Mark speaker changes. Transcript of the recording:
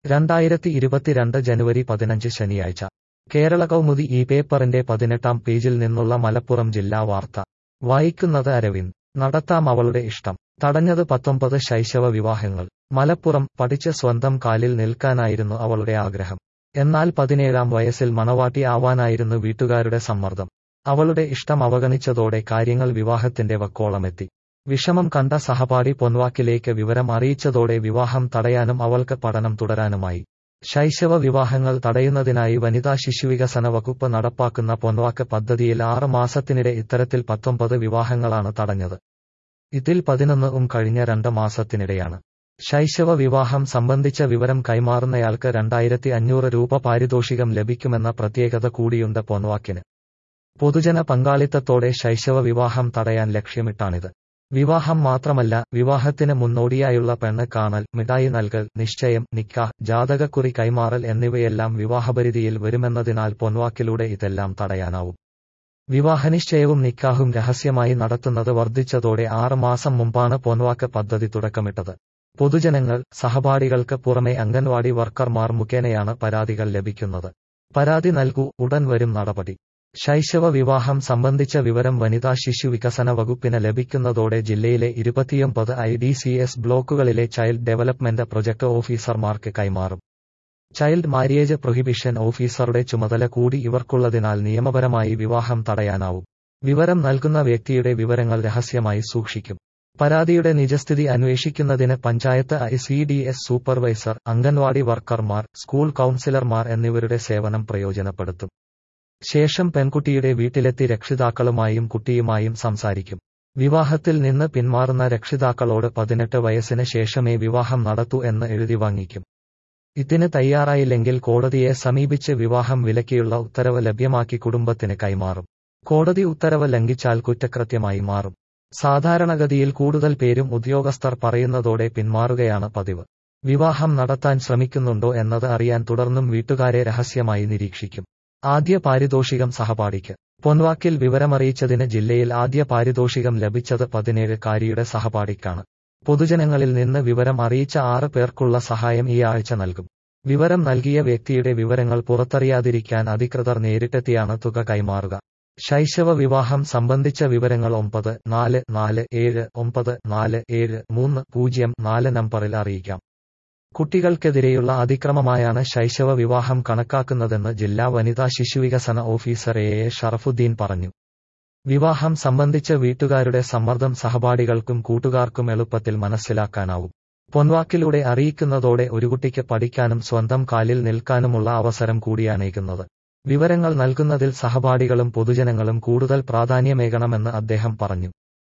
Speaker 1: രണ്ടായിരത്തി ഇരുപത്തിരണ്ട് ജനുവരി പതിനഞ്ച് ശനിയാഴ്ച കേരള കൗമുദി ഈ പേപ്പറിന്റെ പതിനെട്ടാം പേജിൽ നിന്നുള്ള മലപ്പുറം ജില്ലാ വാർത്ത വായിക്കുന്നത് അരവിന്ദ് നടത്താം അവളുടെ ഇഷ്ടം തടഞ്ഞത് പത്തൊമ്പത് ശൈശവ വിവാഹങ്ങൾ മലപ്പുറം പഠിച്ച് സ്വന്തം കാലിൽ നിൽക്കാനായിരുന്നു അവളുടെ ആഗ്രഹം എന്നാൽ പതിനേഴാം വയസ്സിൽ മണവാട്ടി ആവാനായിരുന്നു വീട്ടുകാരുടെ സമ്മർദ്ദം അവളുടെ ഇഷ്ടം അവഗണിച്ചതോടെ കാര്യങ്ങൾ വിവാഹത്തിന്റെ വക്കോളമെത്തി വിഷമം കണ്ട സഹപാഠി പൊൻവാക്കിലേക്ക് വിവരം അറിയിച്ചതോടെ വിവാഹം തടയാനും അവൾക്ക് പഠനം തുടരാനുമായി ശൈശവ വിവാഹങ്ങൾ തടയുന്നതിനായി വനിതാ ശിശുവികസന വകുപ്പ് നടപ്പാക്കുന്ന പൊൻവാക്ക് പദ്ധതിയിൽ ആറ് മാസത്തിനിടെ ഇത്തരത്തിൽ പത്തൊമ്പത് വിവാഹങ്ങളാണ് തടഞ്ഞത് ഇതിൽ പതിനൊന്നും കഴിഞ്ഞ രണ്ട് മാസത്തിനിടെയാണ് ശൈശവ വിവാഹം സംബന്ധിച്ച വിവരം കൈമാറുന്നയാൾക്ക് രണ്ടായിരത്തി അഞ്ഞൂറ് രൂപ പാരിതോഷികം ലഭിക്കുമെന്ന പ്രത്യേകത കൂടിയുണ്ട് പൊൻവാക്കിന് പൊതുജന പങ്കാളിത്തത്തോടെ ശൈശവ വിവാഹം തടയാൻ ലക്ഷ്യമിട്ടാണിത് വിവാഹം മാത്രമല്ല വിവാഹത്തിന് മുന്നോടിയായുള്ള പെണ്ണ് കാണൽ മിഠായി നൽകൽ നിശ്ചയം നിക്കാഹ് ജാതകക്കുറി കൈമാറൽ എന്നിവയെല്ലാം വിവാഹപരിധിയിൽ വരുമെന്നതിനാൽ പൊൻവാക്കിലൂടെ ഇതെല്ലാം തടയാനാവും വിവാഹനിശ്ചയവും നിക്കാഹും രഹസ്യമായി നടത്തുന്നത് വർദ്ധിച്ചതോടെ ആറ് മാസം മുമ്പാണ് പൊൻവാക്ക് പദ്ധതി തുടക്കമിട്ടത് പൊതുജനങ്ങൾ സഹപാഠികൾക്ക് പുറമെ അംഗൻവാടി വർക്കർമാർ മുഖേനയാണ് പരാതികൾ ലഭിക്കുന്നത് പരാതി നൽകൂ ഉടൻ വരും നടപടി ശൈശവ വിവാഹം സംബന്ധിച്ച വിവരം വനിതാ ശിശു വികസന വകുപ്പിന് ലഭിക്കുന്നതോടെ ജില്ലയിലെ ഇരുപത്തിയൊമ്പത് ഐ ഡി സി എസ് ബ്ലോക്കുകളിലെ ചൈൽഡ് ഡെവലപ്മെന്റ് പ്രൊജക്ട് ഓഫീസർമാർക്ക് കൈമാറും ചൈൽഡ് മാരിയേജ് പ്രൊഹിബിഷൻ ഓഫീസറുടെ ചുമതല കൂടി ഇവർക്കുള്ളതിനാൽ നിയമപരമായി വിവാഹം തടയാനാവും വിവരം നൽകുന്ന വ്യക്തിയുടെ വിവരങ്ങൾ രഹസ്യമായി സൂക്ഷിക്കും പരാതിയുടെ നിജസ്ഥിതി അന്വേഷിക്കുന്നതിന് panchayat I C D S supervisor anganwadi വർക്കർമാർ സ്കൂൾ കൌൺസിലർമാർ എന്നിവരുടെ സേവനം പ്രയോജനപ്പെടുത്തും ശേഷം പെൺകുട്ടിയുടെ വീട്ടിലെത്തി രക്ഷിതാക്കളുമായും കുട്ടിയുമായും സംസാരിക്കും വിവാഹത്തിൽ നിന്ന് പിന്മാറുന്ന രക്ഷിതാക്കളോട് പതിനെട്ട് വയസ്സിന് ശേഷമേ വിവാഹം നടത്തൂ എന്ന് എഴുതി വാങ്ങിക്കും ഇതിന് തയ്യാറായില്ലെങ്കിൽ കോടതിയെ സമീപിച്ച് വിവാഹം വിലക്കിയുള്ള ഉത്തരവ് ലഭ്യമാക്കി കുടുംബത്തിന് കൈമാറും കോടതി ഉത്തരവ് ലംഘിച്ചാൽ കുറ്റകൃത്യമായി മാറും സാധാരണഗതിയിൽ കൂടുതൽ പേരും ഉദ്യോഗസ്ഥർ പറയുന്നതോടെ പിന്മാറുകയാണ് പതിവ് വിവാഹം നടത്താൻ ശ്രമിക്കുന്നുണ്ടോ എന്നത് അറിയാൻ തുടർന്നും വീട്ടുകാരെ രഹസ്യമായി നിരീക്ഷിക്കും ആദ്യ പാരിതോഷികം സഹപാഠിക്ക് പൊൻവാക്കിൽ വിവരമറിയിച്ചതിന് ജില്ലയിൽ ആദ്യ പാരിതോഷികം ലഭിച്ചത് പതിനേഴ് കാരിയുടെ സഹപാഠിക്കാണ് പൊതുജനങ്ങളിൽ നിന്ന് വിവരം അറിയിച്ച ആറ് പേർക്കുള്ള സഹായം ഈ ആഴ്ച നൽകും വിവരം നൽകിയ വ്യക്തിയുടെ വിവരങ്ങൾ പുറത്തറിയാതിരിക്കാൻ അധികൃതർ നേരിട്ടെത്തിയാണ് തുക കൈമാറുക ശൈശവ വിവാഹം സംബന്ധിച്ച വിവരങ്ങൾ ഒമ്പത് നാല് നാല് ഏഴ് ഒമ്പത് നാല് ഏഴ് മൂന്ന് പൂജ്യം നാല് നമ്പറിൽ അറിയിക്കാം കുട്ടികൾക്കെതിരെയുള്ള അതിക്രമമായാണ് ശൈശവ വിവാഹം കണക്കാക്കുന്നതെന്ന് ജില്ലാ വനിതാ ശിശുവികസന ഓഫീസർ എ എ ഷറഫുദ്ദീൻ പറഞ്ഞു വിവാഹം സംബന്ധിച്ച വീട്ടുകാരുടെ സമ്മർദ്ദം സഹപാഠികൾക്കും കൂട്ടുകാർക്കും എളുപ്പത്തിൽ മനസ്സിലാക്കാനാവും പൊൻവാക്കിലൂടെ അറിയിക്കുന്നതോടെ ഒരു കുട്ടിക്ക് പഠിക്കാനും സ്വന്തം കാലിൽ നിൽക്കാനുമുള്ള അവസരം കൂടിയാണേകുന്നത് വിവരങ്ങൾ നൽകുന്നതിൽ സഹപാഠികളും പൊതുജനങ്ങളും കൂടുതൽ പ്രാധാന്യമേകണമെന്ന് അദ്ദേഹം പറഞ്ഞു